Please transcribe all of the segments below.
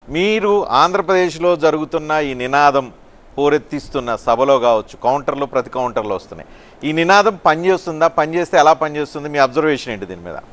మీరు ఆంధ్రప్రదేశ్లో జరుగుతున్న ఈ నినాదం హోరెత్తిస్తున్న సభలో కావచ్చు కౌంటర్లు ప్రతి కౌంటర్లో వస్తున్నాయి ఈ నినాదం పనిచేస్తుందా పనిచేస్తే ఎలా పనిచేస్తుంది మీ అబ్జర్వేషన్ ఏంటి దీని మీద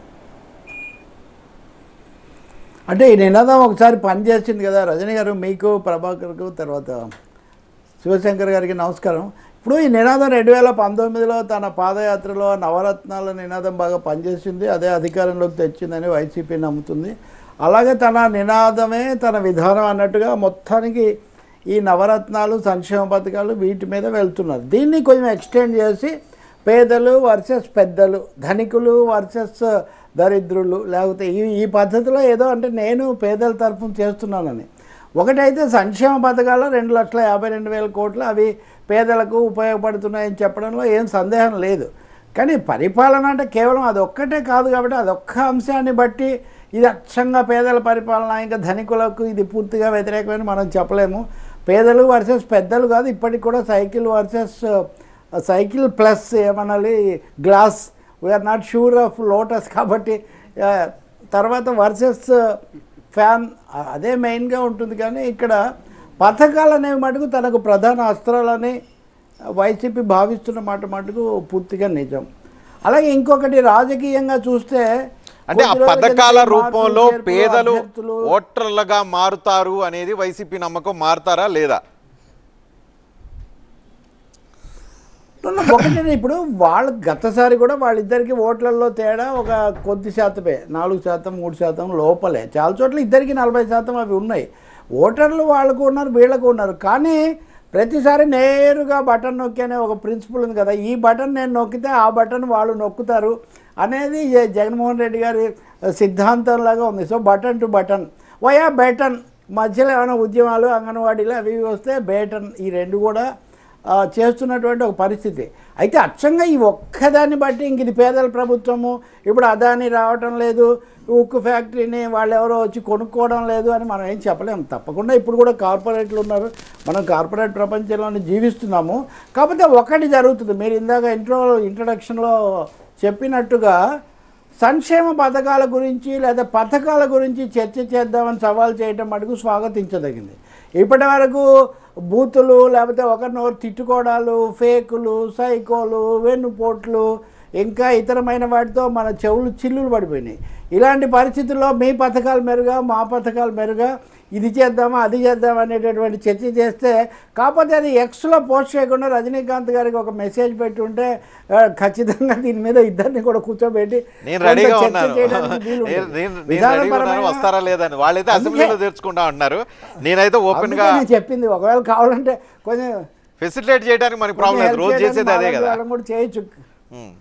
అంటే ఈ నినాదం ఒకసారి పనిచేసింది కదా రజనీ గారు మీకు ప్రభాకర్కు తర్వాత శివశంకర్ గారికి నమస్కారం ఇప్పుడు ఈ నినాదం రెండు వేల పంతొమ్మిదిలో తన పాదయాత్రలో నవరత్నాల నినాదం బాగా పనిచేసింది అదే అధికారంలోకి తెచ్చిందని వైసీపీ నమ్ముతుంది అలాగే తన నినాదమే తన విధానం అన్నట్టుగా మొత్తానికి ఈ నవరత్నాలు సంక్షేమ పథకాలు వీటి మీద వెళ్తున్నారు దీన్ని కొంచెం ఎక్స్టెండ్ చేసి పేదలు వర్సెస్ పెద్దలు ధనికులు వర్సెస్ దరిద్రులు లేకపోతే ఈ ఈ పద్ధతిలో ఏదో అంటే నేను పేదల తరఫున చేస్తున్నానని ఒకటైతే సంక్షేమ పథకాలు రెండు లక్షల యాభై రెండు వేల కోట్లు అవి పేదలకు ఉపయోగపడుతున్నాయని చెప్పడంలో ఏం సందేహం లేదు కానీ పరిపాలన అంటే కేవలం అది ఒక్కటే కాదు కాబట్టి అదొక్క అంశాన్ని బట్టి ఇది అచ్చంగా పేదల పరిపాలన ఇంకా ధనికులకు ఇది పూర్తిగా వ్యతిరేకమని మనం చెప్పలేము పేదలు వర్సెస్ పెద్దలు కాదు ఇప్పటికి కూడా సైకిల్ వర్సెస్ సైకిల్ ప్లస్ ఏమనాలి glass we are not sure of lotus కాబట్టి ఆ, తర్వాత వర్సెస్ ఫ్యాన్ అదే మెయిన్గా ఉంటుంది కానీ ఇక్కడ పథకాలు అనేవి మటుకు తనకు ప్రధాన అస్త్రాలని వైసీపీ భావిస్తున్న మాట మటుకు పూర్తిగా నిజం అలాగే ఇంకొకటి రాజకీయంగా చూస్తే అంటే ఆ కొద్ది రోజుల పథకాల కిందట రూపంలో మార్పులు, చేర్పులు, పేదలు అభ్యర్థులు, ఓటర్లుగా మారుతారు అనేది వైసీపీ నమ్మకం మారుతారా లేదా ఒకటే ఇప్పుడు వాళ్ళు గతసారి కూడా వాళ్ళిద్దరికి ఓట్లలో తేడా ఒక కొద్ది శాతమే నాలుగు శాతం మూడు శాతం లోపలే చాలా చోట్ల ఇద్దరికి నలభై శాతం అవి ఉన్నాయి ఓటర్లు వాళ్ళకు ఉన్నారు వీళ్ళకు ఉన్నారు కానీ ప్రతిసారి నేరుగా బటన్ నొక్కి అనే ఒక ప్రిన్సిపల్ ఉంది కదా ఈ బటన్ నేను నొక్కితే ఆ బటన్ వాళ్ళు నొక్కుతారు అనేది జ- జగన్మోహన్ రెడ్డి గారి సిద్ధాంతంలాగా ఉంది so button to button via button మధ్యలో ఏమైనా ఉద్యమాలు అంగన్వాడీలు అవి ఇవి వస్తే బేటన్ ఈ రెండు కూడా ఆ, చేస్తున్నటువంటి ఒక పరిస్థితి అయితే అచ్చంగా ఈ ఒక్కదాన్ని బట్టి ఇంక ఇది పేదల ప్రభుత్వము ఇప్పుడు అదాని రావటం లేదు ఉక్కు ఫ్యాక్టరీని వాళ్ళు ఎవరో వచ్చి కొనుక్కోవడం లేదు అని మనం ఏం చెప్పలేము తప్పకుండా ఇప్పుడు కూడా కార్పొరేట్లు ఉన్నారు మనం కార్పొరేట్ ప్రపంచంలోనే జీవిస్తున్నాము కాకపోతే ఒకటి జరుగుతుంది మీరు ఇందాక ఇంట్రో ఇంట్రడక్షన్లో చెప్పినట్టుగా సంక్షేమ పథకాల గురించి లేదా పథకాల గురించి చర్చ చేద్దామని సవాల్ చేయటం మటుకు స్వాగతించదగింది ఇప్పటి వరకు బూతులు లేకపోతే ఒకరినొకరు తిట్టుకోవడాలు ఫేకులు సైకోలు వెన్నుపోట్లు ఇంకా ఇతరమైన వాటితో మన చెవులు చిల్లులు పడిపోయినాయి ఇలాంటి పరిస్థితుల్లో మీ పథకాలు మెరుగా మా పథకాలు మెరుగా ఇది చేద్దామా అది చేద్దామా అనేటటువంటి చర్చ చేస్తే కాకపోతే అది ఎక్స్లో పోస్ట్ చేయకుండా రజనీకాంత్ గారికి ఒక మెసేజ్ పెట్టి ఉంటే ఆ, ఖచ్చితంగా దీని మీద ఇద్దరిని కూడా కూర్చోబెట్టి నేను కొంత రెడీగా చర్చ ఉన్నాను చేయడానికి వీలు నేను ఉంటుంది. నేను- నేను రెడీగా విధానపరమైన- ఉన్నాను వస్తారా లేదని వాళ్ళైతే అందుకే- అసెంబ్లీలో తెచ్చుకుంటా అంటున్నారు నేనైతే ఓపెన్ అందుకే గా నేను చెప్పింది ఒకవేళ కావాలంటే కొంచెం ఫెసిలిటేట్ చేయడానికి మనకి ప్రాబ్లం కొంచెం లేదు help రోజు చేయడానికి చేసేది అదే మా కదా వాళ్ళని కూడా చేయొచ్చు ఉమ్.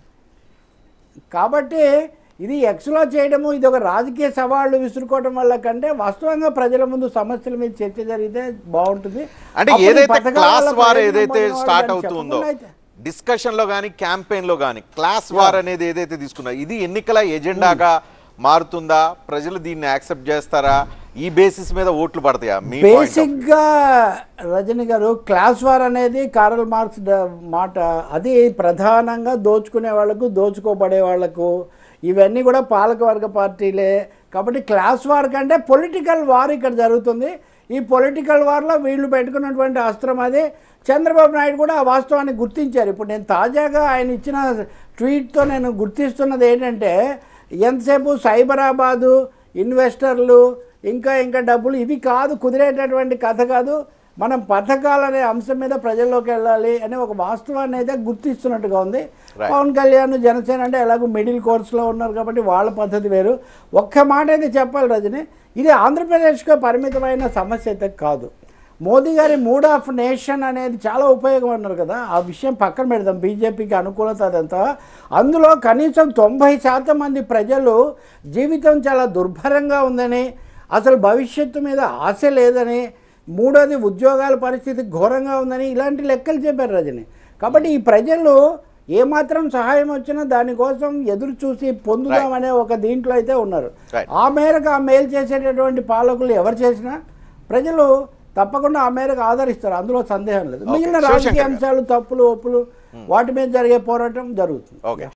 కాబట్టి ఇది ఎక్స్లో చేయడము ఇది ఒక రాజకీయ సవాళ్ళు విసురుకోవడం వల్ల కంటే వాస్తవంగా ప్రజల ముందు సమస్యల మీద చర్చ జరిగితే బాగుంటుంది అంటే అప్పుడు ఈ ఏదైతే పథకాల క్లాస్ వల్ల వార్ ప్రయోజనం ఏదైతే పొందేవాళ్ళు స్టార్ట్ దాన్ని అవుతుందో చెప్పకుండా అయితే- డిస్కషన్ లో కానీ క్యాంపెయిన్ లో కానీ క్లాస్ వార్ అనేది ఏదైతే తీసుకున్నా ఇది ఎన్నికల ఎజెండాగా మారుతుందా ప్రజలు దీన్ని యాక్సెప్ట్ చేస్తారా ఈ బేసిస్ మీద ఓట్లు పడతాయా మీ point of view? బేసిక్గా రజని గారు క్లాస్ వార్ అనేది కారల్ మార్క్స్ డ- మాట అది ప్రధానంగా దోచుకునే వాళ్ళకు దోచుకోబడే వాళ్ళకు ఇవన్నీ కూడా పాలకవర్గ పార్టీలే కాబట్టి క్లాస్ వార్ కంటే పొలిటికల్ వార్ ఇక్కడ జరుగుతుంది ఈ పొలిటికల్ వార్లో వీళ్ళు పెట్టుకున్నటువంటి అస్త్రం అది చంద్రబాబు నాయుడు కూడా ఆ వాస్తవాన్ని గుర్తించారు ఇప్పుడు నేను తాజాగా ఆయన ఇచ్చిన ట్వీట్తో నేను గుర్తిస్తున్నది ఏంటంటే ఎంతసేపు సైబరాబాదు ఇన్వెస్టర్లు ఇంకా ఇంకా డబ్బులు ఇవి కాదు కుదిరేటటువంటి కథ కాదు మనం పథకాలనే అంశం మీద ప్రజల్లోకి వెళ్ళాలి అనే ఒక వాస్తవాన్ని అయితే గుర్తిస్తున్నట్టుగా ఉంది Right. పవన్ కళ్యాణ్ జనసేన అంటే ఎలాగో మిడిల్ కోర్స్లో ఉన్నారు కాబట్టి వాళ్ళ పద్ధతి వేరు ఒక్క మాట అయితే చెప్పాలి రజని ఇది ఆంధ్రప్రదేశ్కు పరిమితమైన సమస్య అయితే కాదు మోదీ గారి మూడ్ ఆఫ్ నేషన్ అనేది చాలా ఉపయోగం అన్నారు కదా ఆ విషయం పక్కన పెడదాం బీజేపీకి అనుకూలత అదంతా అందులో కనీసం తొంభై శాతం మంది ప్రజలు జీవితం చాలా దుర్భరంగా ఉందని అసలు భవిష్యత్తు మీద ఆశ లేదని మూడోది ఉద్యోగాల పరిస్థితి ఘోరంగా ఉందని ఇలాంటి లెక్కలు చెప్పారు రజని కాబట్టి ఈ ప్రజలు ఏమాత్రం సహాయం వచ్చినా దానికోసం ఎదురు చూసి పొందుదామనే ఒక దీంట్లో అయితే ఉన్నారు Right. ఆ మేరకు ఆ మేలు చేసేటటువంటి పాలకులు ఎవరు చేసినా ప్రజలు తప్పకుండా ఆ మేరకు ఆదరిస్తారు అందులో సందేహం లేదు Okay. మిగిలిన శివశంకర్ రాజకీయ గారు. అంశాలు తప్పులు ఒప్పులు వాటి మీద జరిగే పోరాటం జరుగుతుంది ఓకే